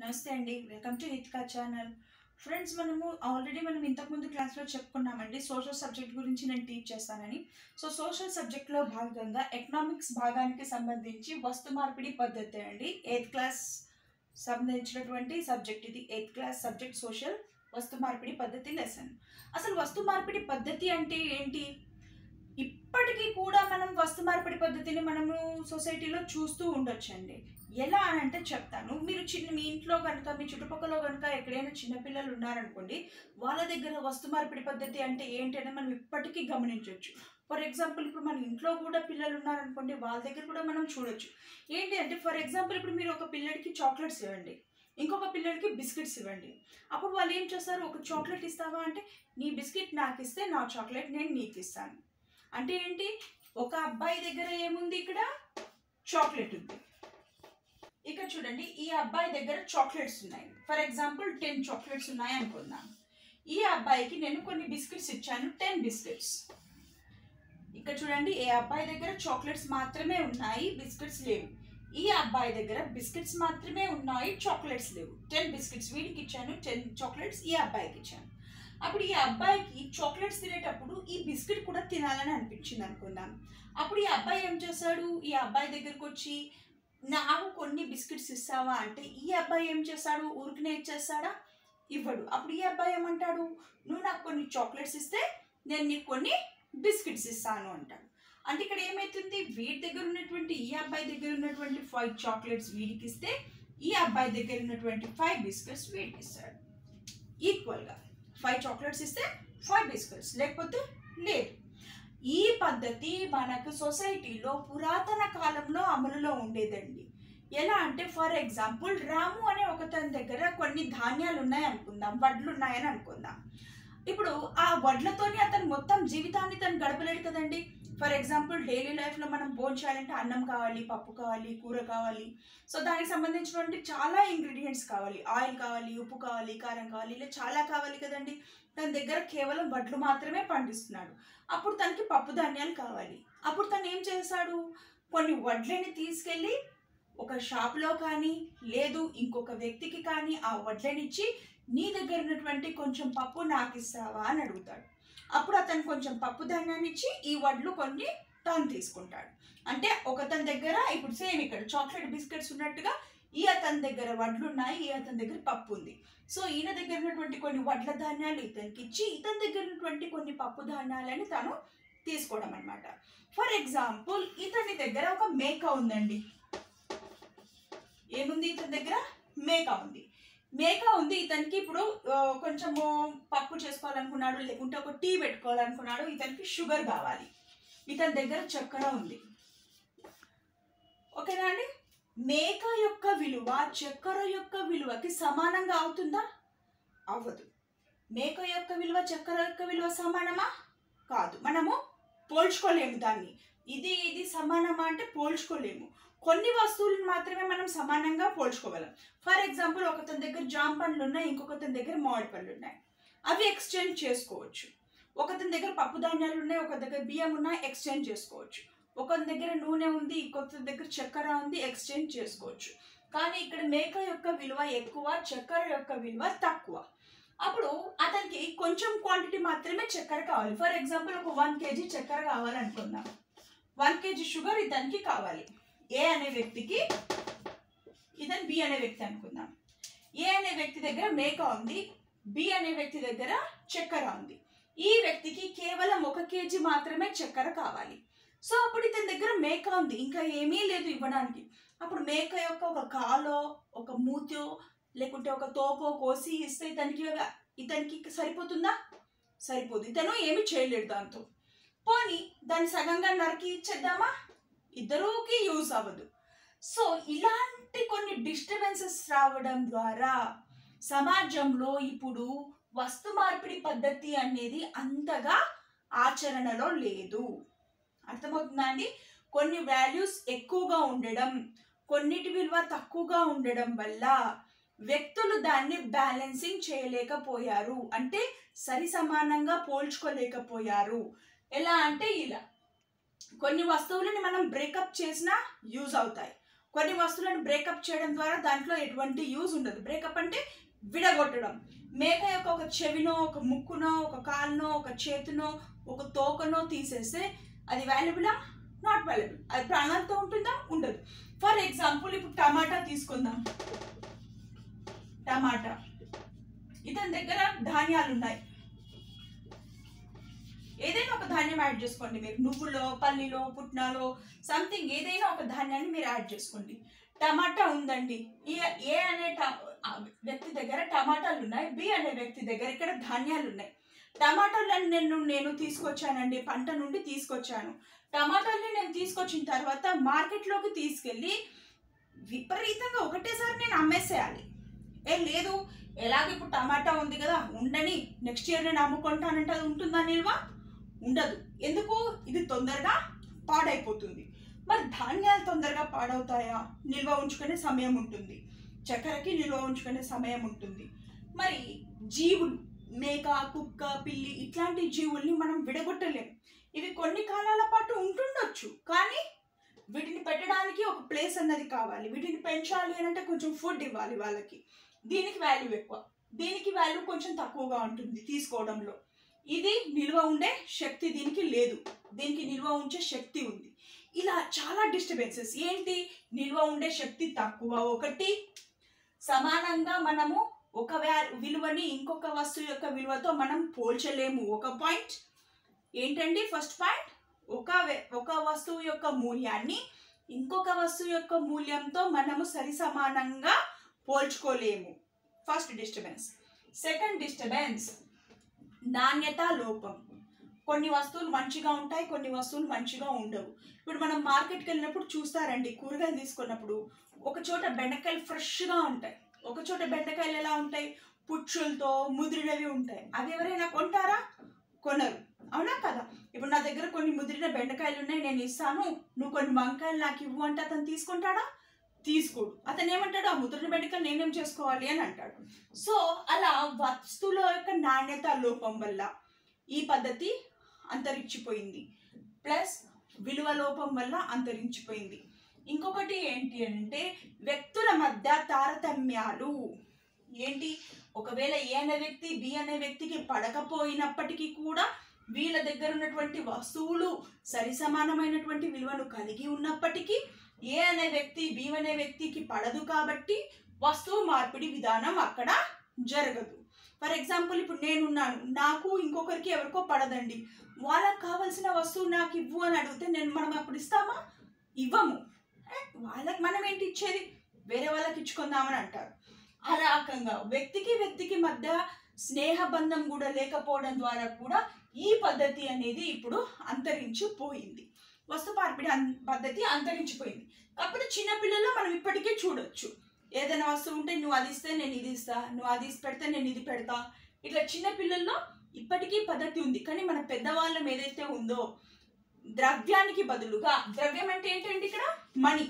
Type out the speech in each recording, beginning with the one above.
నమస్తే అండి welcome to హిత్కా ఛానల్ ఫ్రెండ్స్ మనము ఆల్రెడీ మనం ఇంతకుముందు క్లాస్లో చెప్పుకున్నామండి సోషల్ సబ్జెక్ట్ గురించి నేను టీచ్ చేస్తానని సో సోషల్ సబ్జెక్ట్లో భాగంగా ఎకనామిక్స్ భాగానికి సంబంధించి వస్తు మార్పిడి పద్ధతి అండి ఎయిత్ క్లాస్ సంబంధించినటువంటి సబ్జెక్ట్ ఇది ఎయిత్ క్లాస్ సబ్జెక్ట్ సోషల్ వస్తు మార్పిడి పద్ధతి లెసన్ అసలు వస్తు మార్పిడి పద్ధతి అంటే ఏంటి ఇప్పటికీ కూడా మనం వస్తు మార్పిడి పద్ధతిని మనము సొసైటీలో చూస్తూ ఉండొచ్చండి ఎలా అని అంటే చెప్తాను మీరు చిన్న మీ ఇంట్లో కనుక మీ చుట్టుపక్కల కనుక ఎక్కడైనా చిన్నపిల్లలు ఉన్నారనుకోండి వాళ్ళ దగ్గర వస్తు మార్పిడి పద్ధతి అంటే ఏంటి అనేది మనం ఇప్పటికీ గమనించవచ్చు ఫర్ ఎగ్జాంపుల్ ఇప్పుడు మన ఇంట్లో కూడా పిల్లలు ఉన్నారనుకోండి వాళ్ళ దగ్గర కూడా మనం చూడొచ్చు ఏంటి అంటే ఫర్ ఎగ్జాంపుల్ ఇప్పుడు మీరు ఒక పిల్లడికి చాక్లెట్స్ ఇవ్వండి ఇంకొక పిల్లడికి బిస్కెట్స్ ఇవ్వండి అప్పుడు వాళ్ళు ఏం చేస్తారు ఒక చాక్లెట్ ఇస్తావా అంటే నీ బిస్కెట్ నాకు ఇస్తే నా చాక్లెట్ నేను నీకు ఇస్తాను అంటే ఏంటి ఒక అబ్బాయి దగ్గర ఏముంది ఇక్కడ చాక్లెట్ ఉంది ఇక్కడ చూడండి ఈ అబ్బాయి దగ్గర చాక్లెట్స్ ఉన్నాయి ఫర్ ఎగ్జాంపుల్ టెన్ చాక్లెట్స్ ఉన్నాయి అనుకుందాం ఈ అబ్బాయికి నేను కొన్ని బిస్కెట్స్ ఇచ్చాను టెన్ బిస్కెట్స్ ఇక్కడ చూడండి ఏ అబ్బాయి దగ్గర చాక్లెట్స్ మాత్రమే ఉన్నాయి బిస్కెట్స్ లేవు ఈ అబ్బాయి దగ్గర బిస్కెట్స్ మాత్రమే ఉన్నాయి చాక్లెట్స్ లేవు టెన్ బిస్కెట్స్ వీడికి ఇచ్చాను టెన్ చాక్లెట్స్ ఈ అబ్బాయికి ఇచ్చాను అప్పుడు ఈ అబ్బాయికి చాక్లెట్స్ తినేటప్పుడు ఈ బిస్కెట్ కూడా తినాలని అనిపించింది అనుకుందాం అప్పుడు ఈ అబ్బాయి ఏం చేశాడు ఈ అబ్బాయి దగ్గరకు వచ్చి నాకు కొన్ని బిస్కెట్స్ ఇస్తావా అంటే ఈ అబ్బాయి ఏం చేస్తాడు ఊరికనే ఇచ్చేస్తాడా ఇవ్వడు అప్పుడు ఈ అబ్బాయి ఏమంటాడు నువ్వు నాకు కొన్ని చాక్లెట్స్ ఇస్తే నేను నీకు కొన్ని బిస్కెట్స్ ఇస్తాను అంటాడు అంటే ఇక్కడ ఏమైతుంది వీడి దగ్గర ఉన్నటువంటి ఈ అబ్బాయి దగ్గర ఉన్నటువంటి ఫైవ్ చాక్లెట్స్ వీడికి ఇస్తే ఈ అబ్బాయి దగ్గర ఉన్నటువంటి ఫైవ్ బిస్కెట్స్ వీడికి ఇస్తాడు ఈక్వల్గా ఫైవ్ చాక్లెట్స్ ఇస్తే ఫైవ్ బిస్కెట్స్ లేకపోతే లేదు ఈ పద్ధతి మనకు సొసైటీలో పురాతన కాలంలో అమలులో ఉండేదండి ఎలా అంటే ఫర్ ఎగ్జాంపుల్ రాము అనే ఒకతని దగ్గర కొన్ని ధాన్యాలు ఉన్నాయి అనుకుందాం వడ్లు ఉన్నాయని అనుకుందాం ఇప్పుడు ఆ వడ్లతోని అతను మొత్తం జీవితాన్ని తను గడపలేడు కదండి ఫర్ ఎగ్జాంపుల్ డైలీ లైఫ్లో మనం భోజనం చేయాలంటే అన్నం కావాలి పప్పు కావాలి కూర కావాలి సో దానికి సంబంధించినటువంటి చాలా ఇంగ్రీడియంట్స్ కావాలి ఆయిల్ కావాలి ఉప్పు కావాలి కారం కావాలి ఇలా చాలా కావాలి కదండి తన దగ్గర కేవలం వడ్లు మాత్రమే పండిస్తున్నాడు అప్పుడు తనకి పప్పు ధాన్యాలు కావాలి అప్పుడు తను ఏం చేశాడు కొన్ని వడ్లని తీసుకెళ్ళి ఒక షాప్లో కానీ లేదు ఇంకొక వ్యక్తికి కానీ ఆ వడ్లనిచ్చి నీ దగ్గర ఉన్నటువంటి కొంచెం పప్పు నాకు ఇస్తావా అని అడుగుతాడు అప్పుడు అతను కొంచెం పప్పు ధాన్యాన్ని ఇచ్చి ఈ వడ్లు కొన్ని తాను తీసుకుంటాడు అంటే ఒకతని దగ్గర ఇప్పుడు సేమ్ ఇక్కడ చాక్లెట్ బిస్కెట్స్ ఉన్నట్టుగా ఈ అతని దగ్గర వడ్లు ఉన్నాయి ఈ అతని దగ్గర పప్పు ఉంది సో ఈయన దగ్గర ఉన్నటువంటి కొన్ని వడ్ల ధాన్యాలు ఇతనికి ఇచ్చి ఇతని దగ్గర ఉన్నటువంటి కొన్ని పప్పు ధాన్యాలని తను తీసుకోవడం అనమాట ఫర్ ఎగ్జాంపుల్ ఇతని దగ్గర ఒక మేక ఉందండి ఏముంది ఇతని దగ్గర మేక ఉంది మేక ఉంది ఇతనికి ఇప్పుడు ఆ, కొంచెము పప్పు చేసుకోవాలనుకున్నాడు లేకుంటే ఒక టీ పెట్టుకోవాలనుకున్నాడు ఇతనికి షుగర్ కావాలి ఇతని దగ్గర చక్కెర ఉంది ఓకేనా అండి మేక యొక్క విలువ చక్కెర యొక్క విలువకి సమానంగా అవుతుందా అవ్వదు మేక యొక్క విలువ చక్కెర యొక్క విలువ సమానమా కాదు మనము పోల్చుకోలేము దాన్ని ఇది ఇది సమానమా అంటే పోల్చుకోలేము కొన్ని వస్తువులను మాత్రమే మనం సమానంగా పోల్చుకోగలం ఫర్ ఎగ్జాంపుల్ ఒకతని దగ్గర జామ పండ్లు ఉన్నాయి ఇంకొకతని దగ్గర మామిడి పళ్ళు ఉన్నాయి అవి ఎక్స్చేంజ్ చేసుకోవచ్చు ఒకతని దగ్గర పప్పు ధాన్యాలు ఉన్నాయి ఒక దగ్గర బియ్యం ఉన్నాయి ఎక్స్చేంజ్ చేసుకోవచ్చు ఒకరి దగ్గర నూనె ఉంది ఇంకొకరి దగ్గర చక్కెర ఉంది ఎక్స్చేంజ్ చేసుకోవచ్చు కానీ ఇక్కడ మేక యొక్క విలువ ఎక్కువ చక్కెర యొక్క విలువ తక్కువ అప్పుడు అతనికి కొంచెం క్వాంటిటీ మాత్రమే చక్కెర కావాలి ఫర్ ఎగ్జాంపుల్ ఒక వన్ కేజీ చక్కెర కావాలనుకుందాం వన్ కేజీ షుగర్ ఇతనికి కావాలి ఏ అనే వ్యక్తికి ఇతను బి అనే వ్యక్తి అనుకుందాం ఏ అనే వ్యక్తి దగ్గర మేక ఉంది బి అనే వ్యక్తి దగ్గర చక్కెర ఉంది ఈ వ్యక్తికి కేవలం ఒక కేజీ మాత్రమే చక్కెర కావాలి సో అప్పుడు ఇతని దగ్గర మేక ఉంది ఇంకా ఏమీ లేదు ఇవ్వడానికి అప్పుడు మేక యొక్క ఒక కాలో ఒక మూతో లేకుంటే ఒక తోకో కోసి ఇస్తే ఇతనికి ఇతనికి సరిపోతుందా సరిపోదు ఇతను ఏమి చేయలేడు దాంతో పోనీ దాన్ని సగంగా నరికి ఇచ్చేద్దామా ఇద్దరూకి యూజ్ అవ్వదు సో ఇలాంటి కొన్ని డిస్టర్బెన్సెస్ రావడం ద్వారా సమాజంలో ఇప్పుడు వస్తు మార్పిడి పద్ధతి అనేది అంతగా ఆచరణలో లేదు అర్థమవుతుందా అండి కొన్ని వాల్యూస్ ఎక్కువగా ఉండడం కొన్నిటి విలువ తక్కువగా ఉండడం వల్ల వ్యక్తులు దాన్ని బ్యాలెన్సింగ్ చేయలేకపోయారు అంటే సరి సమానంగా పోల్చుకోలేకపోయారు ఎలా అంటే ఇలా కొన్ని వస్తువులని మనం బ్రేకప్ చేసినా యూజ్ అవుతాయి కొన్ని వస్తువులను బ్రేకప్ చేయడం ద్వారా దాంట్లో ఎటువంటి యూజ్ ఉండదు బ్రేకప్ అంటే విడగొట్టడం మేక యొక్క ఒక చెవినో ఒక ముక్కునో ఒక కాలునో ఒక చేతినో ఒక తోకనో తీసేస్తే అది వాల్యుబులా నాట్ వాల్యుబుల్ అది ప్రాణాలతో ఉంటుందా ఉండదు ఫర్ ఎగ్జాంపుల్ ఇప్పుడు టమాటా తీసుకుందాం టమాటా ఇతని దగ్గర ధాన్యాలు ఉన్నాయి ఏదైనా ఒక ధాన్యం యాడ్ చేసుకోండి మీరు నువ్వులో పల్లిలో పుట్నాలో సంథింగ్ ఏదైనా ఒక ధాన్యాన్ని మీరు యాడ్ చేసుకోండి టమాటా ఉందండి ఈ ఏ అనే ట- ఆ వ్యక్తి దగ్గర టమాటాలు ఉన్నాయి బి అనే వ్యక్తి దగ్గర ఇక్కడ ధాన్యాలు ఉన్నాయి టమాటాలను నేను నేను తీసుకొచ్చానండి పంట నుండి తీసుకొచ్చాను టమాటాలని నేను తీసుకొచ్చిన తర్వాత మార్కెట్లోకి తీసుకెళ్ళి విపరీతంగా ఒకటేసారి నేను అమ్మేసేయాలి ఏ లేదు ఎలాగ ఇప్పుడు టమాటా ఉంది కదా ఉండని నెక్స్ట్ ఇయర్ నేను అమ్ముకుంటానంటే అది ఉంటుందా నిల్వ ఉండదు ఎందుకు ఇది తొందరగా పాడైపోతుంది మరి ధాన్యాలు తొందరగా పాడవుతాయా నిల్వ ఉంచుకునే సమయం ఉంటుంది చక్కెరకి నిల్వ ఉంచుకునే సమయం ఉంటుంది మరి జీవులు మేక కుక్క పిల్లి ఇట్లాంటి జీవుల్ని మనం విడగొట్టలేం ఇవి కొన్ని కాలాల పాటు ఉంటుండొచ్చు కానీ వీటిని పెట్టడానికి ఒక ప్లేస్ అన్నది కావాలి వీటిని పెంచాలి అని అంటే కొంచెం ఫుడ్ ఇవ్వాలి వాళ్ళకి దీనికి వాల్యూ ఎక్కువ దీనికి వాల్యూ కొంచెం తక్కువగా ఉంటుంది తీసుకోవడంలో ఇది నిల్వ ఉండే శక్తి దీనికి లేదు దీనికి నిల్వ ఉంచే శక్తి ఉంది ఇలా చాలా డిస్టర్బెన్సెస్ ఏంటి నిల్వ ఉండే శక్తి తక్కువ ఒకటి సమానంగా మనము ఒక వ్యా- విలువని ఇంకొక వస్తువు యొక్క విలువతో మనం పోల్చలేము ఒక పాయింట్ ఏంటండి ఫస్ట్ పాయింట్ ఒక వె- ఒక వస్తువు యొక్క మూల్యాన్ని ఇంకొక వస్తువు యొక్క మూల్యంతో మనము సరి సమానంగా పోల్చుకోలేము ఫస్ట్ డిస్టర్బెన్స్ సెకండ్ డిస్టర్బెన్స్ నాణ్యత లోపం కొన్ని వస్తువులు మంచిగా ఉంటాయి కొన్ని వస్తువులు మంచిగా ఉండవు ఇప్పుడు మనం మార్కెట్కి వెళ్ళినప్పుడు చూస్తారండి కూరగాయలు తీసుకున్నప్పుడు ఒక చోట బెండకాయలు ఫ్రెష్గా ఉంటాయి ఒక చోట బెండకాయలు ఎలా ఉంటాయి పుచ్చులతో ముదిరినవి ఉంటాయి అవి ఎవరైనా కొంటారా కొనరు అవునా కదా ఇప్పుడు నా దగ్గర కొన్ని ముదిరిన బెండకాయలు ఉన్నాయి నేను ఇస్తాను నువ్వు కొన్ని వంకాయలు నాకు ఇవ్వు అంటే అతను తీసుకుంటాడా తీసుకోడు అతను ఏమంటాడు ఆ ముదిరిన బెండకాయలు నేనేం చేసుకోవాలి అని అంటాడు సో అలా వస్తువుల యొక్క నాణ్యత లోపం వల్ల ఈ పద్ధతి అంతరించిపోయింది ప్లస్ విలువ లోపం వల్ల అంతరించిపోయింది ఇంకొకటి ఏంటి అంటే వ్యక్తుల మధ్య తారతమ్యాలు ఏంటి ఒకవేళ ఏ అనే వ్యక్తి బి అనే వ్యక్తికి పడకపోయినప్పటికీ కూడా వీళ్ళ దగ్గర ఉన్నటువంటి వస్తువులు సరి సమానమైనటువంటి విలువను కలిగి ఉన్నప్పటికీ ఏ అనే వ్యక్తి బి అనే వ్యక్తికి పడదు కాబట్టి వస్తువు మార్పిడి విధానం అక్కడ జరగదు ఫర్ ఎగ్జాంపుల్ ఇప్పుడు నేనున్నాను నాకు ఇంకొకరికి ఎవరికో పడదండి వాళ్ళకి కావాల్సిన వస్తువు నాకు ఇవ్వు అని అడిగితే నేను మనం అప్పుడు ఇస్తామా ఇవ్వము ఏ, వాళ్ళకి మనం ఏంటి ఇచ్చేది వేరే వాళ్ళకి ఇచ్చుకుందామని అంటారు ఆ రకంగా వ్యక్తికి వ్యక్తికి మధ్య స్నేహ బంధం కూడా లేకపోవడం ద్వారా కూడా ఈ పద్ధతి అనేది ఇప్పుడు అంతరించిపోయింది వస్తు మార్పిడి అన్- పద్ధతి అంతరించిపోయింది కాకపోతే చిన్నపిల్లల్లో మనం ఇప్పటికే చూడొచ్చు ఏదైనా వస్తువు ఉంటే నువ్వు అది ఇస్తే నేను ఇది ఇస్తా నువ్వు అది ఇసి పెడితే నేను ఇది పెడతా ఇట్లా చిన్న పిల్లల్లో ఇప్పటికీ పద్ధతి ఉంది కానీ మన పెద్దవాళ్ళం ఏదైతే ఉందో ద్రవ్యానికి బదులుగా ద్రవ్యం అంటే ఏంటంటే ఇక్కడ మనీ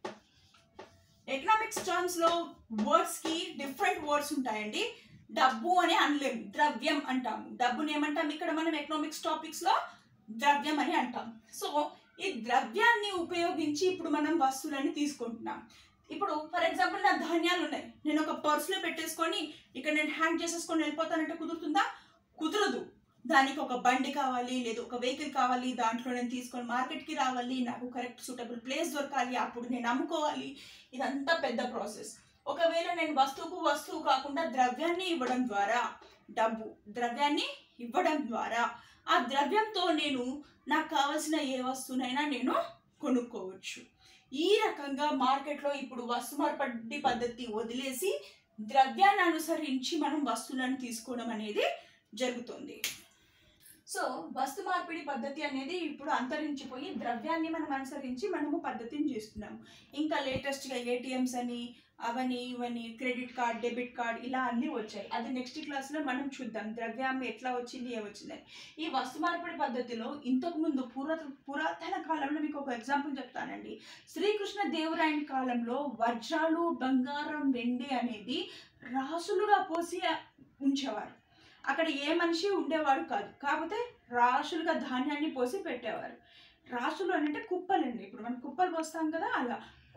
ఎకనామిక్స్ టర్మ్స్ లో వర్డ్స్ కి డిఫరెంట్ వర్డ్స్ ఉంటాయండి డబ్బు అని అనలేము ద్రవ్యం అంటాము డబ్బుని ఏమంటాం ఇక్కడ మనం ఎకనామిక్స్ టాపిక్స్ లో ద్రవ్యం అని అంటాం సో ఈ ద్రవ్యాన్ని ఉపయోగించి ఇప్పుడు మనం వస్తువులని తీసుకుంటున్నాం ఇప్పుడు ఫర్ ఎగ్జాంపుల్ నా ధాన్యాలు ఉన్నాయి నేను ఒక పర్సులో పెట్టేసుకొని ఇక్కడ నేను హ్యాంగ్ చేసేసుకొని వెళ్ళిపోతానంటే కుదురుతుందా కుదరదు దానికి ఒక బండి కావాలి లేదా ఒక వెహికల్ కావాలి దాంట్లో నేను తీసుకొని మార్కెట్కి రావాలి నాకు కరెక్ట్ సూటబుల్ ప్లేస్ దొరకాలి అప్పుడు నేను అమ్ముకోవాలి ఇదంతా పెద్ద ప్రాసెస్ ఒకవేళ నేను వస్తువుకు వస్తువు కాకుండా ద్రవ్యాన్ని ఇవ్వడం ద్వారా డబ్బు ద్రవ్యాన్ని ఇవ్వడం ద్వారా ఆ ద్రవ్యంతో నేను నాకు కావలసిన ఏ వస్తువునైనా నేను కొనుక్కోవచ్చు ఈ రకంగా మార్కెట్లో ఇప్పుడు వస్తు మార్పిడి పద్ధతి వదిలేసి ద్రవ్యాన్ని అనుసరించి మనం వస్తువులను తీసుకోవడం అనేది జరుగుతుంది సో వస్తు మార్పిడి పద్ధతి అనేది ఇప్పుడు అంతరించిపోయి ద్రవ్యాన్ని మనం అనుసరించి మనము పద్ధతిని చేస్తున్నాము ఇంకా లేటెస్ట్గా ఏటీఎంస్ అని అవని ఇవని క్రెడిట్ కార్డ్ డెబిట్ కార్డ్ ఇలా అన్నీ వచ్చాయి అది నెక్స్ట్ క్లాస్లో మనం చూద్దాం ద్రవ్యం ఎట్లా వచ్చింది ఏ వచ్చిందని ఈ వస్తు మార్పిడి పద్ధతిలో ఇంతకు ముందు పురాత పురాతన కాలంలో మీకు ఒక ఎగ్జాంపుల్ చెప్తానండి శ్రీకృష్ణ దేవరాయని కాలంలో వజ్రాలు బంగారం వెండి అనేది రాసులుగా పోసి ఉంచేవారు అక్కడ ఏ మనిషి ఉండేవాడు కాదు కాకపోతే రాసులుగా ధాన్యాన్ని పోసి పెట్టేవారు రాసులు అని అంటే కుప్పలండి ఇప్పుడు మనం కుప్పలు పోస్తాం కదా అలా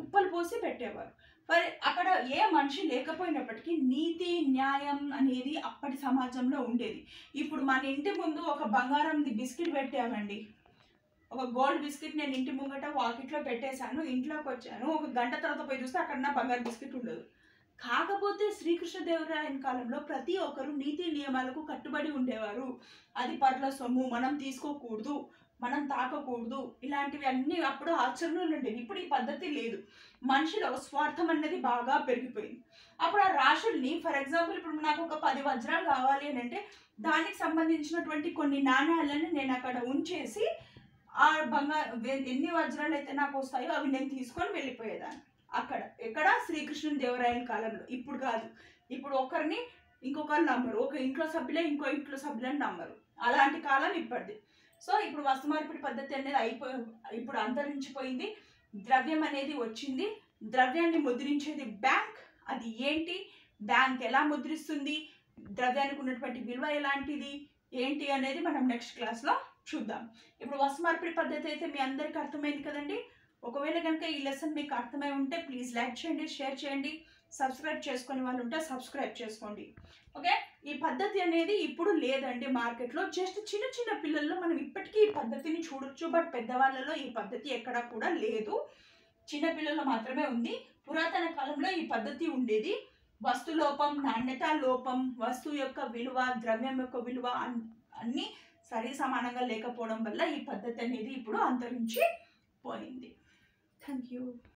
కుప్పలు పోసి పెట్టేవారు మరి అక్కడ ఏ మనిషి లేకపోయినప్పటికీ నీతి న్యాయం అనేది అప్పటి సమాజంలో ఉండేది ఇప్పుడు మన ఇంటి ముందు ఒక బంగారంది బిస్కెట్ పెట్టామండి ఒక గోల్డ్ బిస్కెట్ నేను ఇంటి ముంగట వాకిట్లో పెట్టేశాను ఇంట్లోకి వచ్చాను ఒక గంట తర్వాత పోయి చూస్తే అక్కడ నా బంగారు బిస్కెట్ ఉండదు కాకపోతే శ్రీకృష్ణదేవరాయన కాలంలో ప్రతి ఒక్కరు నీతి నియమాలకు కట్టుబడి ఉండేవారు అది పర్ల సొమ్ము మనం తీసుకోకూడదు మనం తాకకూడదు ఇలాంటివి అన్నీ అప్పుడు ఆచరణలు ఉండేవి ఇప్పుడు ఈ పద్ధతి లేదు మనిషిలో స్వార్థం అనేది బాగా పెరిగిపోయింది అప్పుడు ఆ రాశుల్ని ఫర్ ఎగ్జాంపుల్ ఇప్పుడు నాకు ఒక పది వజ్రాలు కావాలి అని అంటే దానికి సంబంధించినటువంటి కొన్ని నాణ్యాలను నేను అక్కడ ఉంచేసి ఆ బంగారు ఎన్ని వజ్రాలు అయితే నాకు వస్తాయో అవి నేను తీసుకొని వెళ్ళిపోయేదాన్ని అక్కడ ఎక్కడ శ్రీకృష్ణుని దేవరాయల కాలంలో ఇప్పుడు కాదు ఇప్పుడు ఒకరిని ఇంకొకరు నమ్మరు ఒక ఇంట్లో సభ్యులే ఇంకో ఇంట్లో సభ్యులని నమ్మరు అలాంటి కాలం ఇప్పటిది సో ఇప్పుడు వస్తు మార్పిడి పద్ధతి అనేది అయిపోయి ఇప్పుడు అంతరించిపోయింది ద్రవ్యం అనేది వచ్చింది ద్రవ్యాన్ని ముద్రించేది బ్యాంక్ అది ఏంటి బ్యాంక్ ఎలా ముద్రిస్తుంది ద్రవ్యానికి ఉన్నటువంటి విలువ ఎలాంటిది ఏంటి అనేది మనం నెక్స్ట్ క్లాస్లో చూద్దాం ఇప్పుడు వస్తు మార్పిడి పద్ధతి అయితే మీ అందరికీ అర్థమైంది కదండి ఒకవేళ కనుక ఈ లెసన్ మీకు అర్థమై ఉంటే ప్లీజ్ లైక్ చేయండి షేర్ చేయండి సబ్స్క్రైబ్ చేసుకునే వాళ్ళు ఉంటే సబ్స్క్రైబ్ చేసుకోండి ఓకే ఈ పద్ధతి అనేది ఇప్పుడు లేదండి మార్కెట్లో జస్ట్ చిన్న చిన్న పిల్లల్లో మనం ఇప్పటికీ ఈ పద్ధతిని చూడొచ్చు బట్ పెద్దవాళ్ళలో ఈ పద్ధతి ఎక్కడా కూడా లేదు చిన్న పిల్లల్లో మాత్రమే ఉంది పురాతన కాలంలో ఈ పద్ధతి ఉండేది వస్తు లోపం నాణ్యత లోపం వస్తువు యొక్క విలువ ద్రవ్యం యొక్క విలువ అన్- అన్నీ సరి సమానంగా లేకపోవడం వల్ల ఈ పద్ధతి అనేది ఇప్పుడు అంతరించి పోయింది థ్యాంక్ యూ